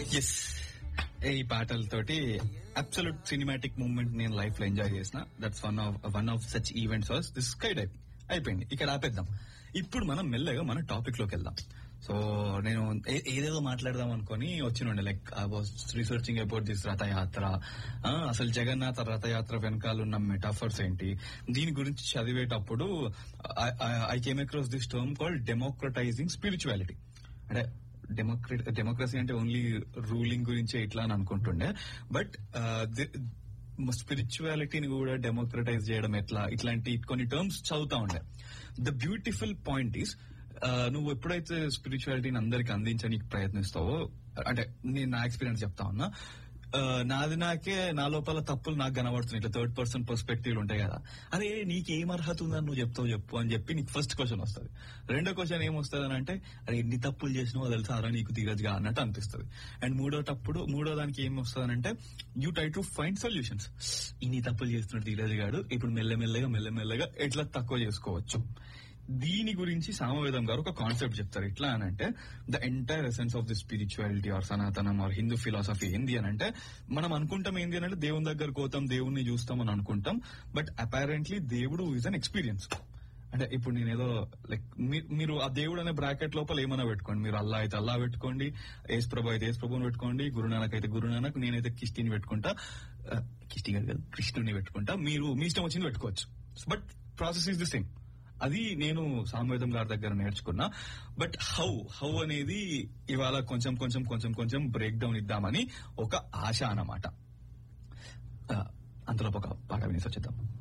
yes ఈ పాటలతోటి absolute cinematic moment నేను లైఫ్ లో ఎంజాయ్ చేసిన that's one of one of such events was this sky dive అయిపోయింది ఇక్కడ ఆపేద్దాం ఇప్పుడు మనం మెల్లగా మన టాపిక్ లోకి వెళ్దాం సో నేను ఏ- ఏదేదో మాట్లాడదాం అనుకొని వచ్చినుండే like I was researching about this Rathyatra ఆ, అసలు జగన్నాథ రథయాత్ర వెనకాల ఉన్న మెటాఫర్స్ ఏంటి దీని గురించి చదివేటప్పుడు I came across this term called democratising spirituality అంటే డెమోక్రట్ డెమోక్రసీ అంటే ఓన్లీ రూలింగ్ గురించే ఇట్లా అని అనుకుంటుండే బట్ స్పిరిచువాలిటీని కూడా డెమోక్రటైజ్ చేయడం ఎట్లా ఇట్లాంటి కొన్ని టర్మ్స్ చదువుతా ఉండే ద బ్యూటిఫుల్ పాయింట్ ఈస్ నువ్వు ఎప్పుడైతే స్పిరిచువాలిటీని అందరికి అందించడానికి ప్రయత్నిస్తావో అంటే నేను నా ఎక్స్పీరియన్స్ చెప్తా ఉన్నా ఆ, నాది నాకే నా లోపల తప్పులు నాకు కనబడుతున్నాయి ఇట్లా థర్డ్ పర్సన్ పర్స్పెక్టివ్ ఉంటాయి కదా అరే నీకు ఏం అర్హత ఉందని నువ్వు చెప్తావు చెప్పు అని చెప్పి నీకు ఫస్ట్ క్వశ్చన్ వస్తుంది రెండో క్వశ్చన్ ఏమొస్తుంది అని అంటే అరే ఎన్ని తప్పులు చేసినావో తెలుసా అరా నీకు ధీరజ్గా అన్నట్టు అనిపిస్తుంది అండ్ మూడో తప్పుడు మూడో దానికి ఏం వస్తుంది అంటే you try to find solutions ఇన్ని తప్పులు చేస్తున్నాడు ధీరజ్ గాడు ఇప్పుడు మెల్లమెల్లగా మెల్లమెల్లగా ఎట్లా తక్కువ చేసుకోవచ్చు దీని గురించి సామవేదం గారు ఒక కాన్సెప్ట్ చెప్తారు ఎట్లా అని అంటే the entire essence of the spirituality or సనాతనం ఆర్ హిందూ ఫిలాసఫీ ఏంది అని అంటే మనం అనుకుంటాం ఏంది అని అంటే దేవుని దగ్గర పోతాం దేవుణ్ణి చూస్తాం అని అనుకుంటాం బట్ అపారెంట్లీ దేవుడు ఈజ్ అన్ ఎక్స్పీరియన్స్ అంటే ఇప్పుడు నేను ఏదో లైక్ మీరు ఆ దేవుడు అనే బ్రాకెట్ లోపల ఏమైనా పెట్టుకోండి మీరు అల్లా అయితే అల్లా పెట్టుకోండి ఏస్ ప్రభు అయితే ఏస్ ప్రభుని పెట్టుకోండి గురునానక్ అయితే గురునానక్ నేనైతే కిష్టిని పెట్టుకుంటా ఆ, కిష్టి గారు కాదు కృష్ణుని పెట్టుకుంటా మీరు మీ ఇష్టం వచ్చింది పెట్టుకోవచ్చు but process is the same అది నేను సామవేదం గారి దగ్గర నేర్చుకున్నా బట్ హౌ హౌ అనేది ఇవాళ కొంచెం కొంచెం కొంచెం కొంచెం బ్రేక్ డౌన్ ఇద్దామని ఒక ఆశ అన్నమాట ఆ, అంతలోపు ఒక పాట వినేసి వచ్చేద్దాం